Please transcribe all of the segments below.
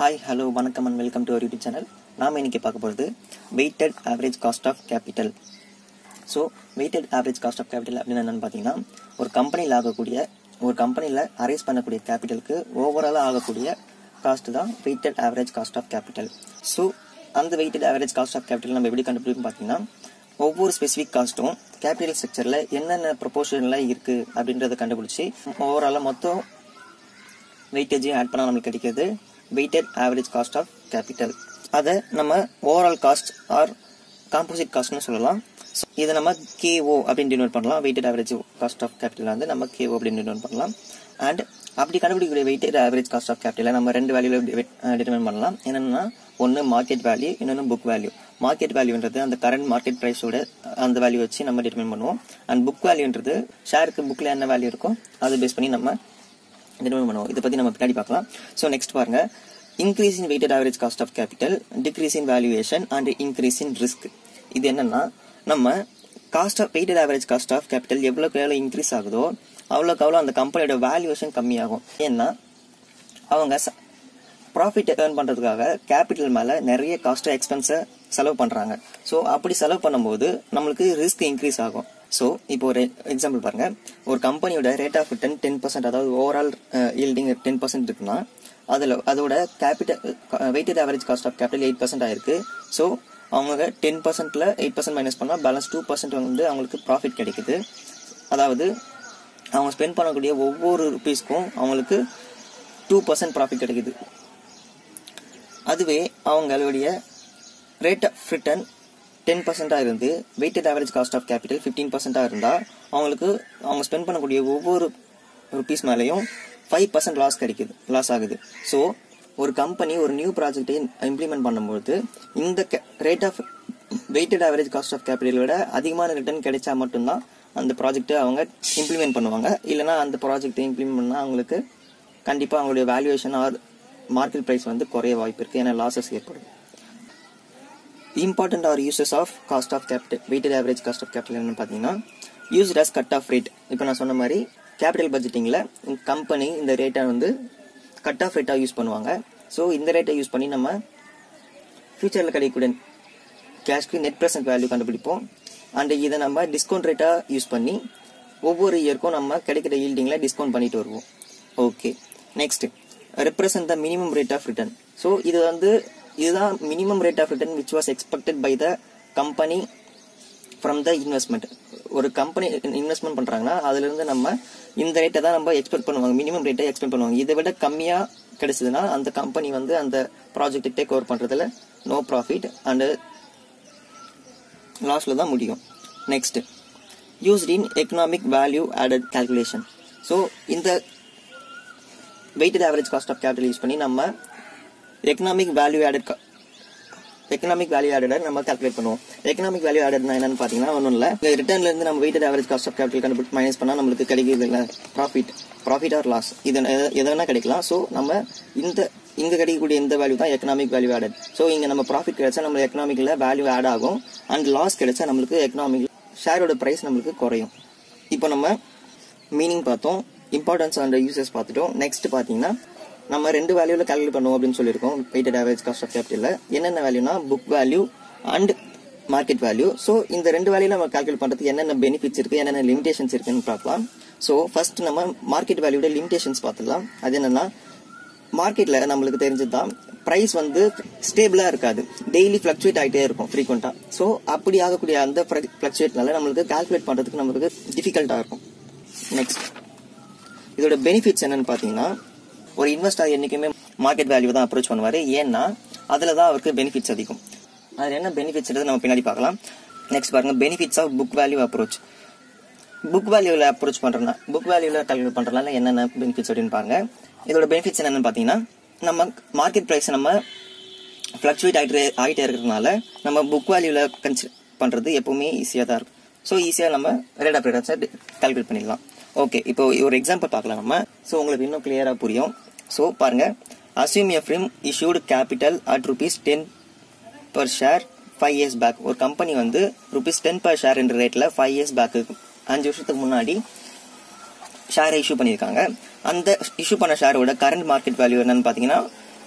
hi hello வணக்கம் and welcome to our YouTube channel நாம் இன்னைக்கு பார்க்க போகிறது weighted average cost of capital so weighted average cost of capital அப்படின்னு என்னென்னு பார்த்தீங்கன்னா ஒரு கம்பெனியில் ஆகக்கூடிய ஒரு கம்பெனியில் அரேஸ் பண்ணக்கூடிய கேபிட்டலுக்கு ஓவராலாக ஆகக்கூடிய காஸ்ட் தான் weighted average cost of capital so அந்த weighted average cost of capital நம்ம எப்படி கண்டுபிடிக்கும் பார்த்தீங்கன்னா ஒவ்வொரு ஸ்பெசிஃபிக் காஸ்ட்டும் கேபிட்டல் ஸ்ட்ரக்சரில் என்னென்ன ப்ரொபோர்ஷனில் இருக்குது அப்படின்றத கண்டுபிடிச்சி ஓவராலாக மொத்தம் வெயிட்டேஜையும் ஆட் பண்ணால் நம்மளுக்கு கிடைக்கிறது weighted average cost of capital அதை நம்ம ஓவரால் காஸ்ட் ஆர் காம்போசிட் காஸ்ட்னு சொல்லலாம் So, இதை நம்ம கேஓ அப்படின்னு டினோட் பண்ணலாம் weighted average cost of capital வந்து நம்ம கேஓ அப்படின்னு டினோட் பண்ணலாம் அண்ட் அப்படி கண்டுபிடிக்கக்கூடிய வெயிட்டட் ஆவரேஜ் காஸ்ட் ஆஃப் கேபிட்டலை நம்ம ரெண்டு வேல்யூல டிட்டர்மைன் பண்ணலாம் என்னென்னா ஒன்று மார்க்கெட் வேல்யூ இன்னொன்று புக் வேல்யூ மார்க்கெட் வேல்யூன்றது அந்த கரண்ட் மார்க்கெட் ப்ரைஸோட அந்த வேல்யூ வச்சு நம்ம டிட்டர்மைன் பண்ணுவோம் அண்ட் புக் வேல்யூன்றது ஷேருக்கு புக்கில் என்ன வேல்யூ இருக்கோ அதை பேஸ் பண்ணி நம்ம டிட்டர்மைன் பண்ணுவோம் இதை பற்றி நம்ம பின்னாடி பார்க்கலாம் ஸோ நெக்ஸ்ட் பாருங்க increase in weighted average cost of capital decrease in valuation and increase in risk இது என்னன்னா நம்ம cost of weighted average cost of capital எவ்வளோக்கு எவ்வளோ இன்க்ரீஸ் ஆகுதோ அவ்வளோக்கு அவ்வளோ அந்த கம்பெனியோட வேல்யூவேஷன் கம்மியாகும் ஏன்னா அவங்க ப்ராஃபிட் ஏர்ன் பண்ணுறதுக்காக கேபிட்டல் மேலே நிறைய காஸ்ட் எக்ஸ்பென்ஸை செலவு பண்ணுறாங்க ஸோ அப்படி செலவு பண்ணும்போது நம்மளுக்கு ரிஸ்க் இன்க்ரீஸ் ஆகும் ஸோ இப்போ ஒரு எக்ஸாம்பிள் பாருங்க ஒரு கம்பெனியோட rate of return ten percent அதாவது ஓவரால் ஈல்டிங் டென் பர்சன்ட் இருக்குன்னா அதில் அதோட capital weighted average cost of capital eight percent ஆயிருக்கு ஸோ அவங்க டென் பர்சன்ட்ல எயிட் பர்சன்ட் மைனஸ் பண்ணால் பேலன்ஸ் டூ பர்சன்ட் வந்து அவங்களுக்கு ப்ராஃபிட் கிடைக்குது அதாவது அவங்க ஸ்பெண்ட் பண்ணக்கூடிய ஒவ்வொரு ருபீஸ்க்கும் அவங்களுக்கு டூ பர்சன்ட் ப்ராஃபிட் கிடைக்குது அதுவே அவங்களுடைய ரேட் ஆஃப் ரிட்டர்ன் டென் பர்சன்டாக இருந்து weighted average cost of capital fifteen பர்சன்டாக இருந்தால் அவங்களுக்கு அவங்க ஸ்பெண்ட் பண்ணக்கூடிய ஒவ்வொரு ருபீஸ் மேலேயும் ஃபைவ் பர்சன்ட் லாஸ் கிடைக்குது லாஸ் ஆகுது ஸோ ஒரு கம்பெனி ஒரு நியூ ப்ராஜெக்டை இம்ப்ளிமெண்ட் பண்ணும்போது இந்த rate of weighted average cost of capital விட அதிகமான ரிட்டர்ன் கிடைச்சா மட்டும்தான் அந்த ப்ராஜெக்ட்டை அவங்க இம்ப்ளிமெண்ட் பண்ணுவாங்க இல்லைனா அந்த ப்ராஜெக்டை இம்ப்ளிமெண்ட் பண்ணால் அவங்களுக்கு கண்டிப்பாக அவங்களுடைய வேல்யூவேஷன் ஆர் மார்க்கெட் ப்ரைஸ் வந்து குறைய வாய்ப்பு இருக்குது ஏன்னா லாசஸ் ஏற்படும் important are uses of cost of capital weighted average cost of capital என்னன்னு பார்த்தீங்கன்னா used as cut off rate இப்போ நான் சொன்ன மாதிரி கேபிட்டல் பட்ஜெட்டிங்கில் கம்பெனி இந்த ரேட்டை வந்து கட் ஆஃப் ரேட்டாக யூஸ் பண்ணுவாங்க ஸோ இந்த ரேட்டை யூஸ் பண்ணி நம்ம ஃபியூச்சரில் கிடைக்கக்கூடிய கேஷ்க்கு நெட் ப்ரெசன்ட் வேல்யூ கண்டுபிடிப்போம் அண்ட் இதை நம்ம டிஸ்கவுண்ட் ரேட்டாக யூஸ் பண்ணி ஒவ்வொரு இயருக்கும் நம்ம கிடைக்கிற ஈல்டிங்கில் டிஸ்கவுண்ட் பண்ணிட்டு வருவோம் okay next represent the minimum rate of return so இது வந்து இதுதான் minimum rate of return which was expected by the company from the investment ஒரு கம்பெனி இன்வெஸ்ட்மெண்ட் பண்ணுறாங்கன்னா அதுலேருந்து நம்ம இந்த ரேட்டை தான் நம்ம எக்ஸ்பெக்ட் பண்ணுவாங்க மினிமம் ரேட்டை எக்ஸ்பெக்ட் பண்ணுவாங்க இதை விட கம்மியாக கிடைச்சதுன்னா அந்த கம்பெனி வந்து அந்த ப்ராஜெக்டை டேக் ஓவர் பண்ணுறதுல நோ ப்ராஃபிட் அண்டு லாஸில் தான் முடியும் next used in economic value added calculation so இந்த weighted average cost of capital use பண்ணி நம்ம economic value added economic value added நம்ம கால்குலேட் பண்ணுவோம் எக்கனாமிக் வேல்யூ ஆடட்னா என்னன்னு பார்த்தீங்கன்னா ஒன்றும் இல்லை ரிட்டர்ன்ல இருந்து நம்ம weighted average cost of capital கண்டுபிடி மைனஸ் பண்ணால் நம்மளுக்கு கிடைக்கிறது இல்லை ப்ராஃபிட் ப்ராஃபிட் ஆர் லாஸ் இது எதை வேணா கிடைக்கலாம் ஸோ நம்ம இந்த இங்க கிடைக்கக்கூடிய இந்த வேல்யூ தான் எக்கனாமிக் வேல்யூ ஆடட் ஸோ இங்க நம்ம ப்ராஃபிட் கிடைச்சா நம்ம எக்கனாமிக்ல வேல்யூ ஆட் ஆகும் அண்ட் லாஸ் கிடைச்சா நம்மளுக்கு எக்கனாமிக் ஷேரோட ப்ரைஸ் நம்மளுக்கு குறையும் இப்போ நம்ம மீனிங் பார்த்தோம் இம்பார்ட்டன்ஸ் அண்ட் யூசஸ் பார்த்துட்டோம் நெக்ஸ்ட் பார்த்தீங்கன்னா நம்ம ரெண்டு வேல்யூல கால்குலேட் பண்ணுவோம் அப்படின்னு சொல்லியிருக்கோம் weighted average cost of capital என்னென்ன வேல்யூனா book value and market value so இந்த ரெண்டு வேல்யூ நம்ம கால்குலேட் பண்ணுறதுக்கு என்னென்ன பெனிஃபிட்ஸ் இருக்கு என்னென்ன லிமிடேஷன்ஸ் இருக்குன்னு பார்க்கலாம் ஸோ ஃபர்ஸ்ட் நம்ம மார்க்கெட் வேல்யூட லிமிடேஷன்ஸ் பார்த்துக்கலாம் அது என்னன்னா மார்க்கெட்ல நம்மளுக்கு தெரிஞ்சது தான் ப்ரைஸ் வந்து ஸ்டேபிளா இருக்காது டெய்லி ஃபிளக்சுவேட் ஆகிட்டே இருக்கும் ஃப்ரீக்வெண்டா ஸோ அப்படி ஆகக்கூடிய அந்த ஃபிளக்சுவேட்னால நம்மளுக்கு கால்குலேட் பண்றதுக்கு நம்மளுக்கு டிஃபிகல்ட்டா இருக்கும் நெக்ஸ்ட் இதோட பெனிஃபிட்ஸ் என்னன்னு பார்த்தீங்கன்னா ஒரு இன்வெஸ்டர் என்னைக்குமே மார்க்கெட் வேல்யூ தான் அப்ரோச் பண்ணுவார் ஏன்னா அதில் தான் அவருக்கு பெனிஃபிட்ஸ் அதிகம் அதில் என்ன பெனிஃபிட்ஸ் நம்ம பின்னாடி பார்க்கலாம் நெக்ஸ்ட் பாருங்க benefits of book value approach book வேல்யூவில் அப்ரோச் பண்ணுறனா புக் வேல்யூவில் கால்குலேட் பண்ணுறதுனால என்னென்ன பெனிஃபிட்ஸ் அப்படின்னு பாருங்க இதோட பெனிஃபிட்ஸ் என்னென்னு பார்த்தீங்கன்னா நம்ம மார்க்கெட் ப்ரைஸ் நம்ம ஃப்ளக்சுவேட் ஆகிட்டே ஆகிட்டே இருக்கிறதுனால நம்ம புக் வேல்யூவில் கன்சிடர் பண்ணுறது எப்பவுமே ஈஸியாக தான் இருக்கும் ஸோ ஈஸியாக நம்ம ரேட் ஆஃப் ரிட்டர்ன்ஸை கால்குலேட் பண்ணிடலாம் ஓகே இப்போ ஒரு எக்ஸாம்பிள் பார்க்கலாம் நம்ம ஸோ உங்களுக்கு இன்னும் கிளியராக புரியும் ஸோ பாருங்க assume a firm issued capital at rupees ten per share five years back ஒரு கம்பெனி வந்து ருபீஸ் டென் பர் ஷேர் என்ற ரேட்டில் ஃபைவ் இயர்ஸ் பேக்கு அஞ்சு வருஷத்துக்கு முன்னாடி ஷேரை இஷ்யூ பண்ணியிருக்காங்க அந்த இஷ்யூ பண்ண ஷேரோட கரண்ட் மார்க்கெட் வேல்யூ என்னன்னு பார்த்தீங்கன்னா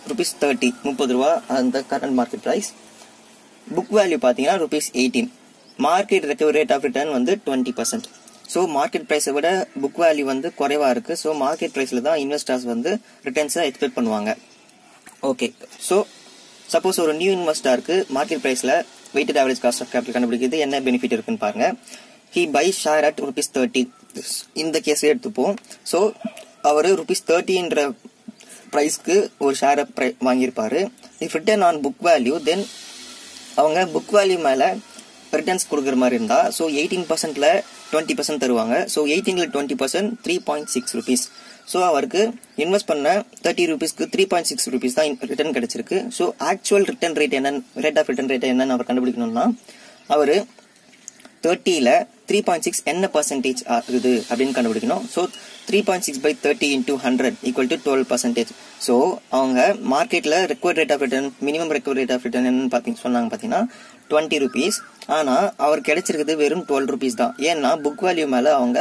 ருபீஸ் தேர்ட்டி முப்பது ரூபா அந்த current market price book value பார்த்தீங்கன்னா rupees eighteen market recovery rate of return வந்து டுவெண்ட்டி பர்சன்ட் ஸோ மார்க்கெட் ப்ரைஸை விட புக் வேல்யூ வந்து குறைவா இருக்கு ஸோ மார்க்கெட் ப்ரைஸில் தான் இன்வெஸ்டர்ஸ் வந்து ரிட்டர்ன்ஸை எக்ஸ்பெக்ட் பண்ணுவாங்க ஓகே ஸோ சப்போஸ் ஒரு நியூ இன்வெஸ்டருக்கு மார்க்கெட் ப்ரைஸில் weighted average cost of capital கண்டுபிடிக்கிறது என்ன பெனிஃபிட் இருக்குன்னு பாருங்க he buy share at rupees thirty இந்த கேஸே எடுத்துப்போம் ஸோ அவர் ருபீஸ் தேர்ட்டின்ற ப்ரைஸ்க்கு ஒரு ஷேரை வாங்கியிருப்பாரு if return on book value then அவங்க புக் வேல்யூ மேலே ரிட்டர்ன்ஸ் கொடுக்குற மாதிரி இருந்தா ஸோ எயிட்டீன் பர்சன்ட்ல டுவெண்ட்டி பர்சன்ட் தருவாங்க ஸோ எயிட்டீன்ல twenty percent three point six rupees so அவருக்கு இன்வெஸ்ட் பண்ண தேர்ட்டி ருபீஸ்க்கு த்ரீ பாயிண்ட் சிக்ஸ் ருபீஸ் தான் ரிட்டர்ன் கிடைச்சிருக்கு ஸோ ஆக்சுவல் ரிட்டர்ன் ரேட் என்ன ரேட் ஆஃப் ரிட்டர்ன் ரேட் என்னன்னு அவர் கண்டுபிடிக்கணும்னா அவர் தேர்ட்டியில் த்ரீ பாயிண்ட் சிக்ஸ் என்ன பர்சன்டேஜ் ஆகுது அப்படின்னு கண்டுபிடிக்கணும் so three point six by thirty into hundred equal to twelve percentage so அவங்க மார்க்கெட்டில் required rate of return minimum required rate of return என்னன்னு பார்த்தீங்க சொன்னாங்க பார்த்தீங்கன்னா டுவெண்ட்டி ருபீஸ் ஆனால் அவர் கிடைச்சிருக்குது வெறும் டுவெல் ருபீஸ் தான் ஏன்னா புக் வேல்யூ மேலே அவங்க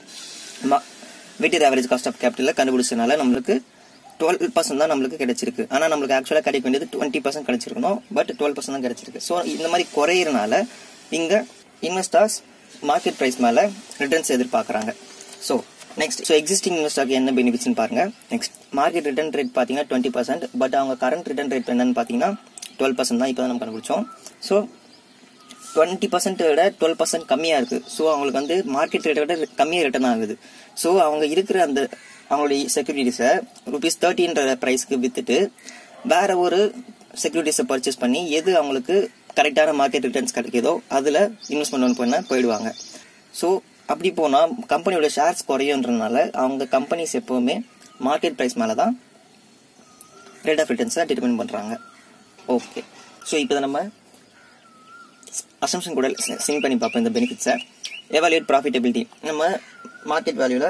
வெயிட்டட் ஆவரேஜ் காஸ்ட் ஆஃப் கேபிட்டலில் கண்டுபிடிச்சதுனால நம்மளுக்கு டுவெல் பர்சன்ட் தான் நம்மளுக்கு கிடைச்சிருக்கு ஆனால் நம்மளுக்கு ஆக்சுவலாக கிடைக்க வேண்டியது டுவெண்ட்டி பர்சன்ட் கிடைச்சிருக்கணும் பட் டுவெல் பர்சன்ட் தான் கிடைச்சிருக்கு ஸோ இந்த மாதிரி குறையிறனால இங்கே இன்வெஸ்டர்ஸ் மார்க்கெட் ப்ரைஸ் மேலே ரிட்டர்ன்ஸ் எதிர்பார்க்குறாங்க ஸோ நெக்ஸ்ட் ஸோ எக்ஸிஸ்டிங் இன்வெஸ்டருக்கு என்ன பெனிஃபிட்ஸ்னு பாருங்க நெக்ஸ்ட் மார்க்கெட் ரிட்டர்ன் ரேட் பார்த்தீங்கன்னா டுவெண்ட்டி பர்சன்ட் பட் அவங்க கரண்ட் ரிட்டர்ன் ரேட் என்னன்னு பார்த்தீங்கன்னா டுவெல் பர்சன்ட் தான் இப்போ தான் நம்ம கண்டுபிடிச்சோம் ஸோ டுவெண்ட்டி பர்சன்ட் விட டுவெல் பர்சன்ட் கம்மியாக இருக்குது ஸோ அவங்களுக்கு வந்து மார்க்கெட் ரேட்டை விட கம்மியாக ரிட்டர்ன் ஆகுது ஸோ அவங்க இருக்கிற அந்த அவங்களுடைய செக்யூரிட்டிஸை ருபீஸ் தேர்ட்டின்ற ப்ரைஸ்க்கு வித்துட்டு வேற ஒரு செக்யூரிட்டிஸை பர்ச்சேஸ் பண்ணி எது அவங்களுக்கு கரெக்டான மார்க்கெட் ரிட்டர்ன்ஸ் கிடைக்குதோ அதில் இன்வெஸ்ட்மெண்ட் பண்ண போயிடுவாங்க ஸோ அப்படி போனால் கம்பெனியோட ஷேர்ஸ் குறையுன்றதுனால அவங்க கம்பெனிஸ் எப்போவுமே மார்க்கெட் ப்ரைஸ் மேலே தான் ரேட் ஆஃப் ரிட்டர்ன்ஸை டிட்டர்மின் பண்ணுறாங்க ஓகே ஸோ இப்போ நம்ம அசம்ஷன் கூட சிங் பண்ணி பார்ப்போம் இந்த பெனிஃபிட்ஸை எவாலுவேட் ப்ராஃபிட்டபிலிட்டி நம்ம மார்க்கெட் வேல்யூவில்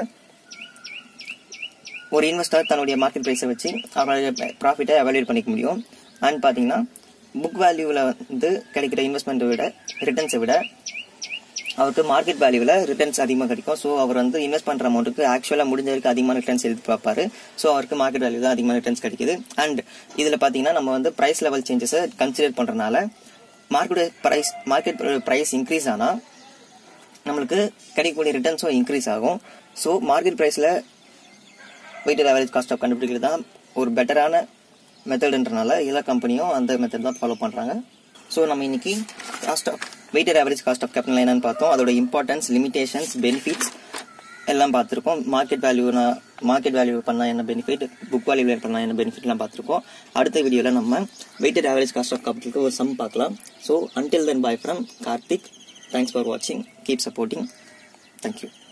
ஒரு இன்வெஸ்டர் தன்னுடைய மார்க்கெட் ப்ரைஸை வச்சு அவங்களுடைய ப்ராஃபிட்டை எவாலுவேட் பண்ணிக்க முடியும் அண்ட் பார்த்தீங்கன்னா புக் வேல்யூவில் வந்து கிடைக்கிற இன்வெஸ்ட்மெண்ட்டை விட ரிட்டர்ன்ஸை விட அவருக்கு மார்க்கெட் வேல்யூவில் ரிட்டர்ன்ஸ் அதிகமாக கிடைக்கும் ஸோ அவர் வந்து இன்வெஸ்ட் பண்ணுற அமௌண்ட்டுக்கு ஆக்சுவலாக முடிஞ்ச வரைக்கும் அதிகமான ரிட்டர்ன்ஸ் எதிர்பார்ப்பாரு ஸோ அவருக்கு மார்க்கெட் வேல்யூ தான் அதிகமான ரிட்டர்ன்ஸ் கிடைக்குது அண்ட் இதில் பார்த்தீங்கன்னா நம்ம வந்து ப்ரைஸ் லெவல் சேஞ்சஸை கன்சிடர் பண்ணுறதுனால market price market price increase ஆனால் நம்மளுக்கு கிடைக்கக்கூடிய ரிட்டர்ன்ஸும் இன்க்ரீஸ் ஆகும் ஸோ மார்க்கெட் ப்ரைஸில் வெயிட்டட் ஆவரேஜ் காஸ்ட் ஆஃப் கண்டுபிடிக்கிறது தான் ஒரு பெட்டரான மெத்தடுன்றனால எல்லா கம்பெனியும் அந்த மெத்தட் தான் ஃபாலோ பண்ணுறாங்க ஸோ நம்ம இன்னைக்கு cost of weighted average cost of capital என்னன்னு பார்த்தோம் அதோட இம்பார்ட்டன்ஸ் லிமிடேஷன்ஸ் பெனிஃபிட்ஸ் எல்லாம் பார்த்துருக்கோம் மார்க்கெட் வேல்யூனா மார்க்கெட் வேல்யூ பண்ணால் என்ன பெனிஃபிட் புக் வேல்யூ பண்ணால் என்ன பெனிஃபிட்லாம் பார்த்துருக்கோம் அடுத்த வீடியோவில் நம்ம வெயிட்டட் ஆவரேஜ் காஸ்ட் ஆஃப் கேபிட்டலுக்கு ஒரு சம் பார்க்கலாம் so until then bye from Karthik thanks for வாட்சிங் கீப் சப்போர்ட்டிங் தேங்க்யூ